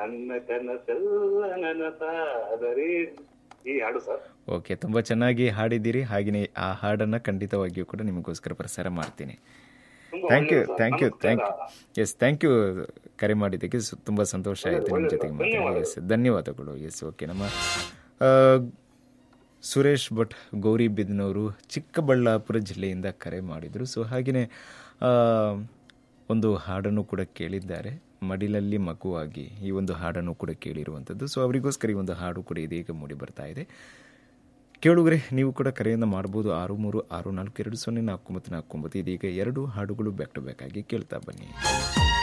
ನನ್ನ ಕನಸೆಲ್ಲ ನನಸಾದರೆ ಈ ಹಾಡು ಸರ್ ಓಕೆ ತುಂಬ ಚೆನ್ನಾಗಿ ಹಾಡಿದ್ದೀರಿ ಹಾಗೆಯೇ ಆ ಹಾಡನ್ನು ಖಂಡಿತವಾಗಿಯೂ ಕೂಡ ನಿಮಗೋಸ್ಕರ ಪ್ರಸಾರ ಮಾಡ್ತೀನಿ ತುಂಬಾ ಥ್ಯಾಂಕ್ ಯು ಒಳ್ಳೆಯದು ಸರ್. ಥ್ಯಾಂಕ್ ಯು ಥ್ಯಾಂಕ್ ನಮಸ್ಕಾರ. ಎಸ್ ಥ್ಯಾಂಕ್ ಯು ಕರೆ ಮಾಡಿದ್ದಕ್ಕೆ ಸು- ತುಂಬ ಸಂತೋಷ ಆಯಿತು ನಿಮ್ಮ ಜೊತೆಗೆ ಮಾತಾಡಿ ಎಸ್ ಧನ್ಯವಾದಗಳು ಎಸ್ ಓಕೆ ನಮ್ಮ ಆ, ಸುರೇಶ್ ಭಟ್ ಗೌರಿಬಿದನವರು ಚಿಕ್ಕಬಳ್ಳಾಪುರ ಜಿಲ್ಲೆಯಿಂದ ಕರೆ ಮಾಡಿದರು ಸೊ ಹಾಗೆಯೇ ಆ, ಒಂದು ಹಾಡನ್ನು ಕೂಡ ಕೇಳಿದ್ದಾರೆ ಮಡಿಲಲ್ಲಿ ಮಗುವಾಗಿ ಈ ಒಂದು ಹಾಡನ್ನು ಕೂಡ ಕೇಳಿರುವಂಥದ್ದು ಸೊ ಅವರಿಗೋಸ್ಕರ ಈ ಒಂದು ಹಾಡು ಕೂಡ ಇದೀಗ ಮೂಡಿ ಬರ್ತಾ ಇದೆ ಕೇಳುಗರೆ ನೀವು ಕೂಡ ಕರೆಯನ್ನು ಮಾಡ್ಬೋದು ಆರು ಮೂರು ಆರು ನಾಲ್ಕು ಎರಡು ಸೊನ್ನೆ ನಾಲ್ಕು ಒಂಬತ್ತು ನಾಲ್ಕು ಒಂಬತ್ತು ಇದೀಗ ಎರಡು ಹಾಡುಗಳು ಬ್ಯಾಕ್ ಟು ಬ್ಯಾಕ್ ಆಗಿ ಕೇಳ್ತಾ ಬನ್ನಿ